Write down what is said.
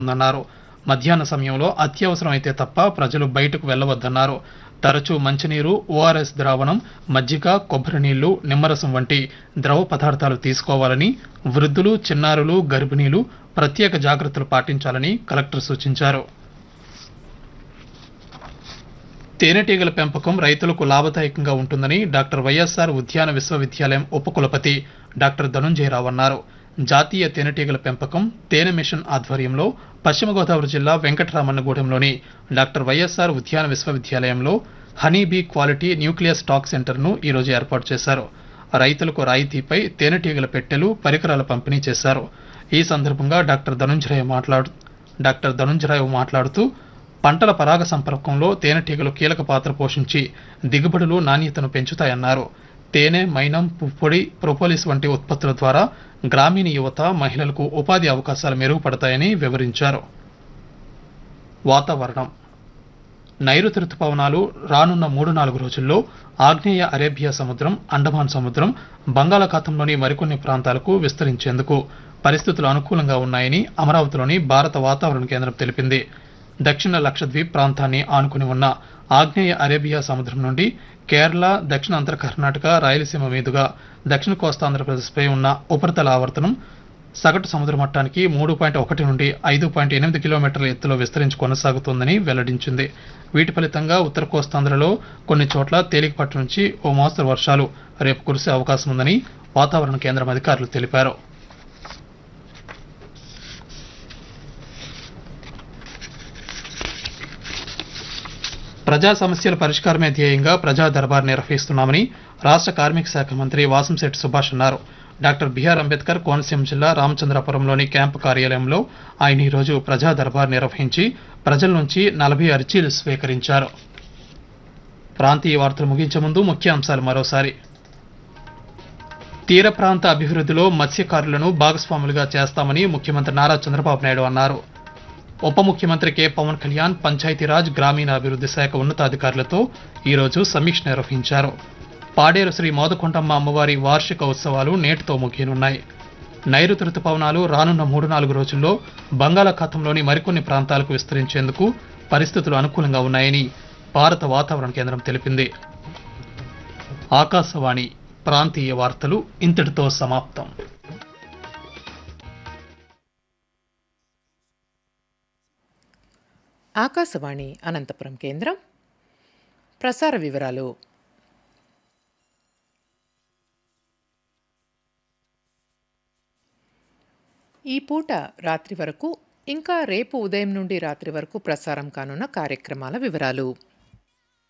ఉందన్నారు మధ్యాహ్న సమయంలో అత్యవసరం అయితే తప్ప ప్రజలు బయటకు వెళ్లవద్దన్నారు తరచూ మంచినీరు ఓఆర్ఎస్ ద్రావణం మజ్జిగ కొబ్బరి నీళ్లు నిమ్మరసం వంటి ద్రవ పదార్థాలు తీసుకోవాలని వృద్ధులు చిన్నారులు గర్భిణీలు ప్రత్యేక జాగ్రత్తలు పాటించాలని కలెక్టర్ సూచించారు తేనెటీగల పెంపకం రైతులకు లాభదాయకంగా ఉంటుందని డాక్టర్ వైఎస్ఆర్ ఉద్యాన విశ్వవిద్యాలయం ఉపకులపతి డాక్టర్ ధనుంజయరావు అన్నారు జాతీయ తేనెటీగల పెంపకం తేనె మిషన్ ఆధ్వర్యంలో పశ్చిమ గోదావరి జిల్లా వెంకటరామన్నగూడెంలోని డాక్టర్ వైఎస్ఆర్ ఉద్యాన విశ్వవిద్యాలయంలో honey bee quality nuclear stock సెంటర్ను ఈరోజు ఏర్పాటు చేశారు రైతులకు రాయితీపై తేనెటీగల పెట్టెలు పరికరాల పంపిణీ చేశారు ఈ సందర్భంగా డాక్టర్ ధనుంజరావు మాట్లాడు డాక్టర్ ధనుంజరావు మాట్లాడుతూ పంటల పరాగ సంపర్కంలో తేనెటీగలు కీలక పాత్ర పోషించి దిగుబడులు నాణ్యతను పెంచుతాయన్నారు తేనె మైనం పుప్పొడి ప్రొపోలిస్ వంటి ఉత్పత్తుల ద్వారా గ్రామీణ యువత మహిళలకు ఉపాధి అవకాశాలు మెరుగుపడతాయని వివరించారు వాతావరణం నైరుతి రుతుపవనాలు రానున్న మూడు నాలుగు రోజుల్లో ఆగ్నేయ అరేబియా సముద్రం అండమాన్ సముద్రం బంగాళాఖాతంలోని మరికొన్ని ప్రాంతాలకు విస్తరించేందుకు పరిస్థితులు అనుకూలంగా ఉన్నాయని అమరావతిలోని భారత వాతావరణ కేంద్రం తెలిపింది దక్షిణ లక్షద్వీప్ ప్రాంతాన్ని ఆనుకుని ఉన్న ఆగ్నేయ అరేబియా సముద్రం నుండి కేరళ దక్షిణ అంతర కర్ణాటక రాయలసీమ మీదుగా దక్షిణ కోస్తాంధ్రప్రదేశ్పై ఉన్న ఉపరితల ఆవర్తనం సగటు సముద్ర మట్టానికి మూడు పాయింట్ ఒకటి నుండి ఐదు పాయింట్ ఎనిమిది కిలోమీటర్ల ఎత్తులో విస్తరించి కొనసాగుతోందని వెల్లడించింది వీటి ఫలితంగా ఉత్తర కోస్తాంధ్రలో కొన్ని చోట్ల తేలికపాటి నుంచి ఓ మోస్తరు వర్షాలు రేపు కురిసే అవకాశం ఉందని వాతావరణ కేంద్రం అధికారులు తెలిపారు ప్రజా సమస్యల పరిష్కారమే ధ్యేయంగా ప్రజా దర్బార్ నిర్వహిస్తున్నామని రాష్ట్ర కార్మిక శాఖ మంత్రి వాసంశెట్టి సుభాష్ అన్నారు డాక్టర్ బిఆర్ అంబేద్కర్ కోనసీమ జిల్లా రామచంద్రపురంలోని క్యాంపు కార్యాలయంలో ఆయన ఈరోజు ప్రజా దర్బార్ నిర్వహించి ప్రజల నుంచి నలభై అర్జీలు స్వీకరించారు ప్రాంతీయ వార్తలు ముగించే ముందు ముఖ్య అంశాలు మరోసారి తీర ప్రాంత అభివృద్ధిలో మత్స్యకారులను భాగస్వాములుగా చేస్తామని ముఖ్యమంత్రి నారా చంద్రబాబు నాయుడు అన్నారు ఉప ముఖ్యమంత్రి కె పవన్ కళ్యాణ్ పంచాయతీరాజ్ గ్రామీణాభివృద్ధి శాఖ ఉన్నతాధికారులతో ఈరోజు సమీక్ష నిర్వహించారు పాడేరు శ్రీ మోదకొండమ్మ అమ్మవారి వార్షిక ఉత్సవాలు నేటితో ముగియనున్నాయి నైరుతి రుతుపవనాలు రానున్న మూడు నాలుగు రోజుల్లో బంగాళాఖాతంలోని మరికొన్ని ప్రాంతాలకు విస్తరించేందుకు పరిస్థితులు అనుకూలంగా ఉన్నాయని భారత వాతావరణ కేంద్రం తెలిపింది ఆకాశవాణి ప్రాంతీయ వార్తలు ఇంతటితో సమాప్తం ఆకాశవాణి అనంతపురం కేంద్రం ప్రసార వివరాలు ఈ పూట రాత్రి వరకు ఇంకా రేపు ఉదయం నుండి రాత్రి వరకు ప్రసారం కానున్న కార్యక్రమాల వివరాలు